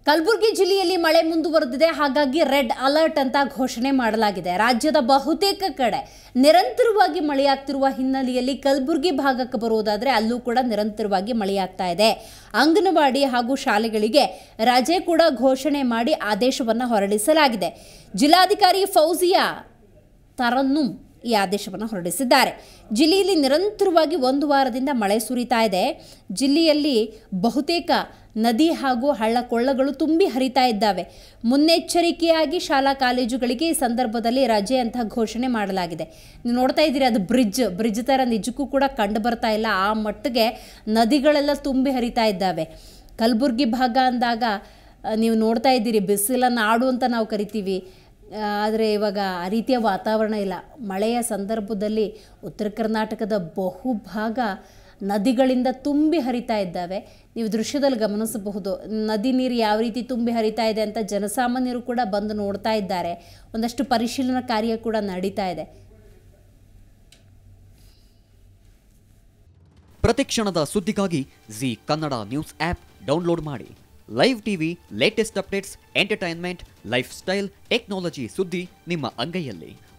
ಕಲಬುರಗಿ ಜಿಲ್ಲೆಯಲ್ಲಿ ಮಳೆ ಮುಂದುವರೆದಿದೆ ಹಾಗಾಗಿ ರೆಡ್ ಅಲರ್ಟ್ ಅಂತ ಘೋಷಣೆ ಮಾಡಲಾಗಿದೆ ರಾಜ್ಯದ ಬಹುತೇಕ ಕಡೆ ನಿರಂತರವಾಗಿ ಮಳೆಯಾಗ್ತಿರುವ ಹಿನ್ನೆಲೆಯಲ್ಲಿ ಕಲಬುರಗಿ ಭಾಗಕ್ಕೆ ಬರುವುದಾದರೆ ಅಲ್ಲೂ ಕೂಡ ನಿರಂತರವಾಗಿ ಮಳೆಯಾಗ್ತಾ ಇದೆ ಅಂಗನವಾಡಿ ಹಾಗೂ ಶಾಲೆಗಳಿಗೆ ರಜೆ ಕೂಡ ಘೋಷಣೆ ಮಾಡಿ ಆದೇಶವನ್ನು ಹೊರಡಿಸಲಾಗಿದೆ ಜಿಲ್ಲಾಧಿಕಾರಿ ಫೌಜಿಯಾ ತರನ್ನುಂ ಈ ಆದೇಶವನ್ನು ಹೊರಡಿಸಿದ್ದಾರೆ ಜಿಲ್ಲೆಯಲ್ಲಿ ನಿರಂತರವಾಗಿ ಒಂದು ವಾರದಿಂದ ಮಳೆ ಸುರಿತಾ ಇದೆ ಜಿಲ್ಲೆಯಲ್ಲಿ ಬಹುತೇಕ ನದಿ ಹಾಗೂ ಹಳ್ಳ ಕೊಳ್ಳಗಳು ತುಂಬಿ ಹರಿತಾ ಇದ್ದಾವೆ ಮುನ್ನೆಚ್ಚರಿಕೆಯಾಗಿ ಶಾಲಾ ಕಾಲೇಜುಗಳಿಗೆ ಈ ಸಂದರ್ಭದಲ್ಲಿ ರಜೆ ಅಂತ ಘೋಷಣೆ ಮಾಡಲಾಗಿದೆ ನೀವು ನೋಡ್ತಾ ಇದ್ದೀರಿ ಅದು ಬ್ರಿಡ್ಜ್ ಬ್ರಿಡ್ಜ್ ಥರ ನಿಜಕ್ಕೂ ಕೂಡ ಕಂಡು ಬರ್ತಾ ಇಲ್ಲ ಆ ಮಟ್ಟಿಗೆ ನದಿಗಳೆಲ್ಲ ತುಂಬಿ ಹರಿತಾ ಇದ್ದಾವೆ ಕಲಬುರ್ಗಿ ಭಾಗ ಅಂದಾಗ ಆ, ನೀವು ನೋಡ್ತಾ ಇದ್ದೀರಿ ಬಿಸಿಲ ನಾಡು ಅಂತ ನಾವು ಕರಿತೀವಿ ಆದರೆ ಇವಾಗ ಆ ರೀತಿಯ ವಾತಾವರಣ ಇಲ್ಲ ಮಳೆಯ ಸಂದರ್ಭದಲ್ಲಿ ಉತ್ತರ ಕರ್ನಾಟಕದ ಬಹುಭಾಗ ನದಿಗಳಿಂದ ತುಂಬಿ ಹರಿತಾ ಇದ್ದಾವೆ ನೀವು ದೃಶ್ಯದಲ್ಲಿ ಗಮನಿಸಬಹುದು ನದಿ ನೀರು ಯಾವ ರೀತಿ ತುಂಬಿ ಹರಿತಾ ಇದೆ ಅಂತ ಜನಸಾಮಾನ್ಯರು ಕೂಡ ಬಂದು ನೋಡ್ತಾ ಇದ್ದಾರೆ ಒಂದಷ್ಟು ಪರಿಶೀಲನಾ ಕಾರ್ಯ ಕೂಡ ನಡೀತಾ ಇದೆ ಪ್ರತಿಕ್ಷಣದ ಸುದ್ದಿಗಾಗಿ Zee Kannada news app download ಮಾಡಿ live TV latest updates entertainment lifestyle technology ಸುದ್ದಿ ನಿಮ್ಮ ಅಂಗೈಯಲ್ಲಿ